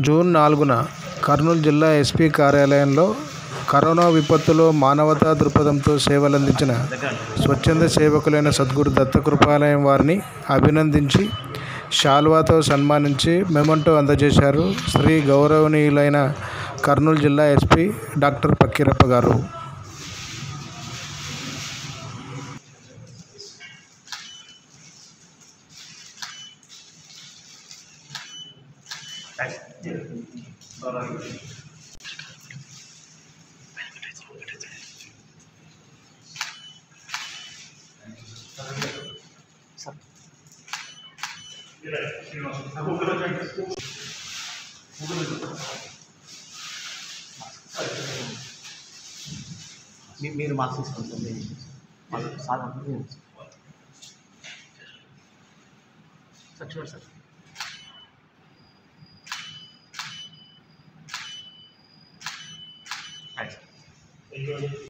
June నాలుగున కర్నూలు జిల్లా SP కార్యాలయంలో కరోనా విపత్తులో మానవతా దృక్పథంతో సేవలందించిన స్వచ్ఛంద సేవకులైన సద్గురు దత్తకృపాలయం వారిని అభినందించి శాల్వాతో సన్మానించి మెమంటో అందజేశారు శ్రీ గౌరవనీయులైన కర్నూలు జిల్లా ఎస్పీ డాక్టర్ పక్కీరప్ప గారు మీ- మీరు మార్క్స్ తీసుకుంటుంది సార్ ఉంటుంది సార్ చూడండి సార్ రైట్ సార్